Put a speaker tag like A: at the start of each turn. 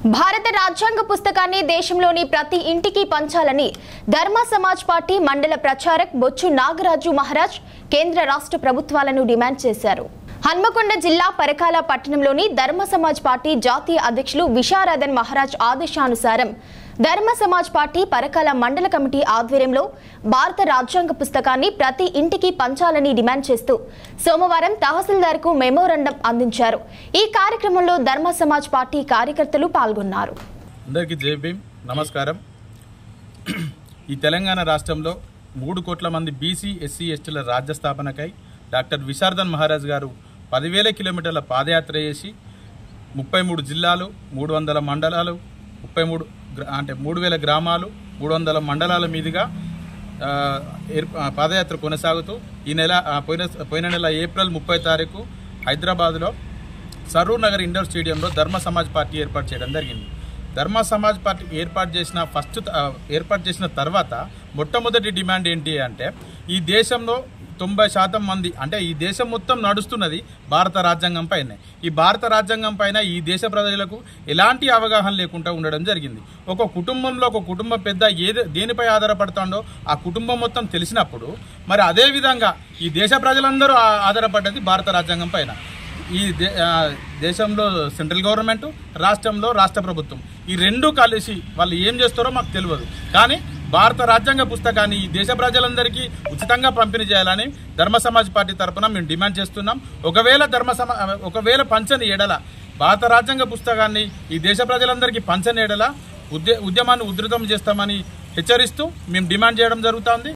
A: భారత రాజ్యాంగ పుస్తకాన్ని దేశంలోని ప్రతి ఇంటికి పంచాలని ధర్మ సమాజ్ పార్టీ మండల ప్రచారక్ బొచ్చు నాగరాజు మహారాజ్ కేంద్ర రాష్ట్ర ప్రభుత్వాలను డిమాండ్ చేశారు హన్మకొండ జిల్లా పరకాల పట్టణంలోని ధర్మ సమాజ్ పార్టీ జాతీయ అధ్యక్షులు విశారదన్ మహారాజ్ ఆదేశానుసారం ధర్మ సమాజ్ పార్టీ పరకాల మండల కమిటీ ఆధ్వర్యంలో భారత రాజ్యాంగ పుస్తకాన్ని ప్రతి ఇంటికి పంచాలని డిమాండ్ చేస్తూ సోమవారం తహసీల్దార్కు మెమోరండం అందించారు ఈ కార్యక్రమంలో ధర్మ సమాజ్ పార్టీ కార్యకర్తలు పాల్గొన్నారు
B: అందరికీ జై భీమ్ నమస్కారం ఈ తెలంగాణ రాష్ట్రంలో మూడు కోట్ల మంది బీసీ ఎస్సీ ఎస్టీల రాజ్య స్థాపనకై డాక్టర్ విశారదన్ మహారాజ్ గారు పదివేల కిలోమీటర్ల పాదయాత్ర చేసి ముప్పై మూడు జిల్లాలు మూడు వందల మండలాలు ముప్పై మూడు గ్రా- అంటే మూడు వేల గ్రామాలు మూడు వందల మండలాల మీదుగా ఆ, ఏర్ప- ఆ, పాదయాత్ర కొనసాగుతూ ఈ నెల ఆ, పోయిన పోయిన నెల ఏప్రిల్ ముప్పై తారీఖు హైదరాబాద్లో సరూర్ నగర్ ఇండోర్ స్టేడియంలో ధర్మ సమాజ్ పార్టీ ఏర్పాటు చేయడం జరిగింది ధర్మ సమాజ్ పార్టీ ఏర్పాటు చేసిన ఫస్ట్ ఆ, ఏర్పాటు చేసిన తర్వాత మొట్టమొదటి డిమాండ్ ఏంటి అంటే ఈ దేశంలో తొంభై శాతం మంది అంటే ఈ దేశం మొత్తం నడుస్తున్నది భారత రాజ్యాంగం పైనే ఈ భారత రాజ్యాంగం పైన ఈ దేశ ప్రజలకు ఎలాంటి అవగాహన లేకుండా ఉండడం జరిగింది ఒక కుటుంబంలో ఒక కుటుంబ పెద్ద ఏది దేనిపై ఆధారపడుతుండో ఆ కుటుంబం మొత్తం తెలిసినప్పుడు మరి అదే విధంగా ఈ దేశ ప్రజలందరూ ఆ- ఆధారపడ్డది భారత రాజ్యాంగం పైన ఈ దే- ఆ, దేశంలో సెంట్రల్ గవర్నమెంట్ రాష్ట్రంలో రాష్ట్ర ప్రభుత్వం ఈ రెండు కలిసి వాళ్ళు ఏం చేస్తారో మాకు తెలియదు కానీ భారత రాజ్యాంగ పుస్తకాన్ని ఈ దేశ ప్రజలందరికీ ఉచితంగా పంపిణీ చేయాలని ధర్మ సమాజ్ పార్టీ తరపున మేము డిమాండ్ చేస్తున్నాం ఒకవేళ ధర్మ సమా ఒకవేళ పంచని ఎడల భారత రాజ్యాంగ పుస్తకాన్ని ఈ దేశ ప్రజలందరికీ పంచని ఎడల ఉద్య ఉద్యమాన్ని ఉధృతం చేస్తామని హెచ్చరిస్తూ మేము డిమాండ్ చేయడం జరుగుతోంది